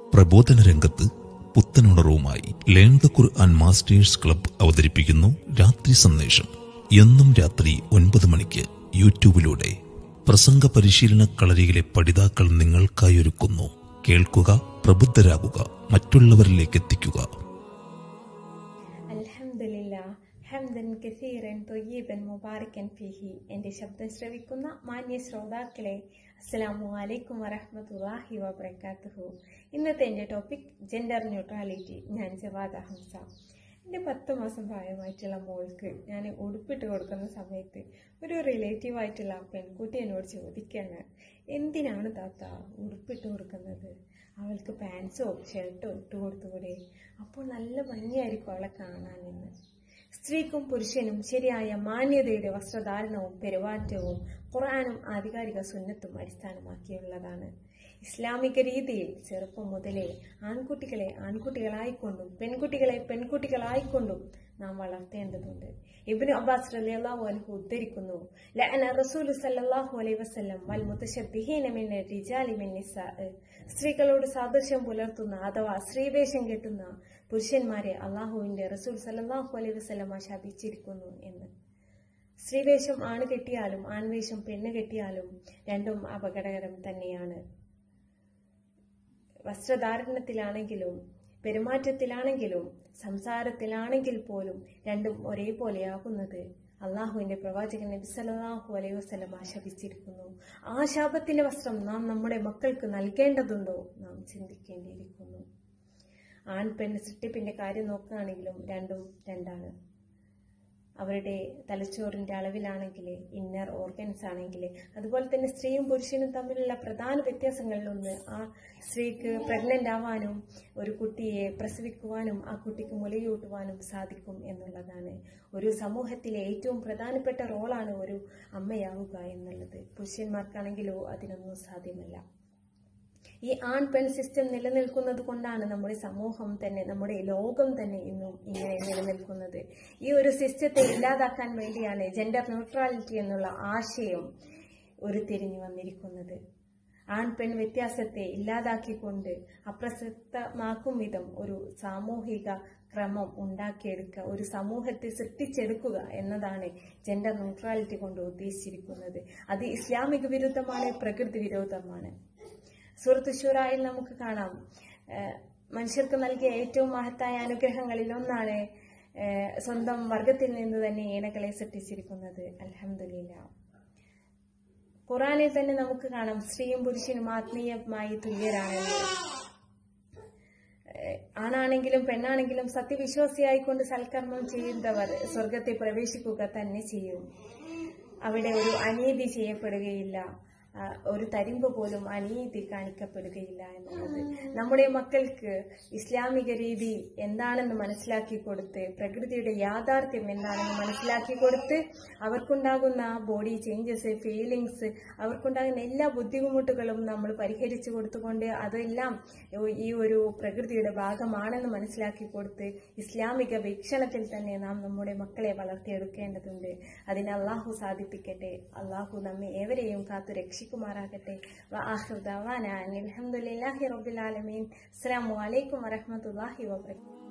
പ്രബോധന രംഗത്ത് പുത്തനുണർവുമായി learn the Quran masters club അവതരിപ്പിക്കുന്നു രാത്രി സന്ദേശം എന്നും രാത്രി ഒൻപത് മണിക്ക് യൂട്യൂബിലൂടെ പ്രസംഗ പരിശീലന കളരിയിലെ പഠിതാക്കൾ നിങ്ങൾക്കായി ഒരുക്കുന്നു കേൾക്കുക പ്രബുദ്ധരാകുക മറ്റുള്ളവരിലേക്ക് എത്തിക്കുക അൽഹംദുലില്ല ഹംദൻ കസീറൻ തൊയ്യീബൻ മുബാറക്കൻ ഫിഹി എന്റെ ശബ്ദം ശ്രവിക്കുന്ന മാന്യ ശ്രോതാക്കളെ അസ്സലാമു അലൈക്കും വറഹ്മത്തുള്ളാഹി വബറകാതുഹു ഇന്നത്തെ എന്റെ ടോപ്പിക് ജെൻഡർ ന്യൂട്രാലിറ്റി ഞാൻ ജവാദ ഹംസ എൻ്റെ പത്ത് മാസം പ്രായമായിട്ടുള്ള മോൾക്ക് ഞാൻ ഉടുപ്പിട്ട് കൊടുക്കുന്ന സമയത്ത് ഒരു റിലേറ്റീവ് ആയിട്ടുള്ള പെൺകുട്ടി എന്നോട് ചോദിക്കുകയാണ് എന്തിനാണ് താത്ത ഉടുപ്പിട്ട് കൊടുക്കുന്നത് അവൾക്ക് പാൻസോ ഷർട്ടോ ഇട്ട് കൊടുത്തുകൂടെ അപ്പോൾ നല്ല ഭംഗിയായിരിക്കും അവളെ കാണാനെന്ന് സ്ത്രീക്കും പുരുഷനും ശരിയായ മാന്യതയുടെ വസ്ത്രധാരണവും പെരുമാറ്റവും ഖുർആാനും ആധികാരിക സുന്നത്തും അടിസ്ഥാനമാക്കിയുള്ളതാണ് ഇസ്ലാമിക രീതിയിൽ ചെറുപ്പം മുതലേ ആൺകുട്ടികളെ ആൺകുട്ടികളായിക്കൊണ്ടും പെൺകുട്ടികളെ പെൺകുട്ടികളായിക്കൊണ്ടും നാം വളർത്തേണ്ടതുണ്ട് ഇബ്നു അബ്ബാസ് റളിയല്ലാഹു അൻഹു ഉദ്ധരിക്കുന്നു ലഅന റസൂലു സല്ലല്ലാഹു അലൈഹി വസല്ലം വൽ മുതശബ്ബിഹീന മിൻ റിജാലി മിൻ നിസാ സ്ത്രീകളോട് സാദൃശ്യം പുലർത്തുന്ന അഥവാ സ്ത്രീവേഷം കെട്ടുന്ന പുരുഷന്മാരെ അള്ളാഹുവിന്റെ റസൂൽ സല്ലല്ലാഹു അലൈഹി വസല്ലമ ശപിച്ചിരിക്കുന്നു എന്ന് സ്ത്രീവേഷം ആണ് കെട്ടിയാലും ആൺവേഷം പെണ്ണ് കെട്ടിയാലും രണ്ടും അപകടകരം തന്നെയാണ് വസ്ത്രധാരണത്തിലാണെങ്കിലും പെരുമാറ്റത്തിലാണെങ്കിലും സംസാരത്തിലാണെങ്കിൽ പോലും രണ്ടും ഒരേപോലെയാകുന്നത് അള്ളാഹുവിന്റെ പ്രവാചകൻ നബി സല്ലല്ലാഹു അലൈഹി വസല്ലം ആശപിച്ചിരിക്കുന്നു ആ ശാപത്തിന്റെ വസ്ത്രം നാം നമ്മുടെ മക്കൾക്ക് നൽകേണ്ടതുണ്ടോ നാം ചിന്തിക്കേണ്ടിയിരിക്കുന്നു ആൺ പെൺ സൃഷ്ടിപ്പിന്റെ കാര്യം നോക്കുകയാണെങ്കിലും രണ്ടും രണ്ടാണ് അവരുടെ തലച്ചോറിന്റെ അളവിലാണെങ്കിൽ ഇന്നർ ഓർഗൻസ് ആണെങ്കിൽ അതുപോലെ തന്നെ സ്ത്രീയും പുരുഷനും തമ്മിലുള്ള പ്രധാന വ്യത്യാസങ്ങളിലൊന്ന് ആ സ്ത്രീക്ക് പ്രഗ്നന്റ് ആവാനും ഒരു കുട്ടിയെ പ്രസവിക്കുവാനും ആ കുട്ടിക്ക് മുലയൂട്ടുവാനും സാധിക്കും എന്നുള്ളതാണ് ഒരു സമൂഹത്തിലെ ഏറ്റവും പ്രധാനപ്പെട്ട റോളാണ് ഒരു അമ്മയാവുക എന്നുള്ളത് പുരുഷന്മാർക്കാണെങ്കിലോ അതിനൊന്നും സാധ്യമല്ല ഈ ആൺ പെൺ സിസ്റ്റം നിലനിൽക്കുന്നത് കൊണ്ടാണ് നമ്മുടെ സമൂഹം തന്നെ നമ്മുടെ ലോകം തന്നെ ഇന്നും ഇങ്ങനെ നിലനിൽക്കുന്നത് ഈ ഒരു സിസ്റ്റത്തെ ഇല്ലാതാക്കാൻ വേണ്ടിയാണ് ജെൻഡർ ന്യൂട്രാലിറ്റി എന്നുള്ള ആശയം ഉരുത്തിരിഞ്ഞു വന്നിരിക്കുന്നത് ആൺ പെൺ വ്യത്യാസത്തെ ഇല്ലാതാക്കിക്കൊണ്ട് അപ്രസക്തമാക്കും വിധം ഒരു സാമൂഹിക ക്രമം ഉണ്ടാക്കിയെടുക്കുക ഒരു സമൂഹത്തെ സൃഷ്ടിച്ചെടുക്കുക എന്നതാണ് ജെൻഡർ ന്യൂട്രാലിറ്റി കൊണ്ട് ഉദ്ദേശിച്ചിരിക്കുന്നത് അത് ഇസ്ലാമിക വിരുദ്ധമാണ് പ്രകൃതി വിരോധമാണ് സൂറത്ത് ഷുറായിൽ നമുക്ക് കാണാം മനുഷ്യർക്ക് നൽകിയ ഏറ്റവും മഹത്തായ അനുഗ്രഹങ്ങളിൽ ഒന്നാണ് സ്വന്തം വർഗത്തിൽ നിന്ന് തന്നെ ഏനകളെ സൃഷ്ടിച്ചിരിക്കുന്നത് അലഹമില്ല ഖുറാനിൽ തന്നെ നമുക്ക് കാണാം സ്ത്രീയും പുരുഷനും ആത്മീയമായി തുല്യരാണെന്ന് ആണാണെങ്കിലും പെണ്ണാണെങ്കിലും സത്യവിശ്വാസിയായിക്കൊണ്ട് സൽക്കർമ്മം ചെയ്യുന്നവർ സ്വർഗത്തെ പ്രവേശിക്കുക തന്നെ ചെയ്യും അവിടെ ഒരു അനീതി ചെയ്യപ്പെടുകയില്ല ഒരു തരിമ്പ് പോലും അനീതി കാണിക്കപ്പെടുകയില്ല എന്നുള്ളത് നമ്മുടെ മക്കൾക്ക് ഇസ്ലാമിക രീതി എന്താണെന്ന് മനസ്സിലാക്കി കൊടുത്ത് പ്രകൃതിയുടെ യാഥാർത്ഥ്യം എന്താണെന്ന് മനസ്സിലാക്കി കൊടുത്ത് അവർക്കുണ്ടാകുന്ന ബോഡി ചേഞ്ചസ് ഫീലിങ്സ് അവർക്കുണ്ടാകുന്ന എല്ലാ ബുദ്ധിമുട്ടുകളും നമ്മൾ പരിഹരിച്ചു കൊടുത്തുകൊണ്ട് അതെല്ലാം ഈ ഒരു പ്രകൃതിയുടെ ഭാഗമാണെന്ന് മനസ്സിലാക്കി കൊടുത്ത് ഇസ്ലാമിക വീക്ഷണത്തിൽ തന്നെ നാം നമ്മുടെ മക്കളെ വളർത്തിയെടുക്കേണ്ടതുണ്ട് അതിന് അള്ളാഹു സാധിപ്പിക്കട്ടെ അള്ളാഹു നമ്മെ ഏവരെയും കാത്തു രക്ഷിക്കുമാറാകട്ടെ അലഹമുല്ലാഹി റബുലാലമീൻ അസ്സാം വലൈക്കും വരഹമത്തല്ലാഹി വാബർക്കാത്തു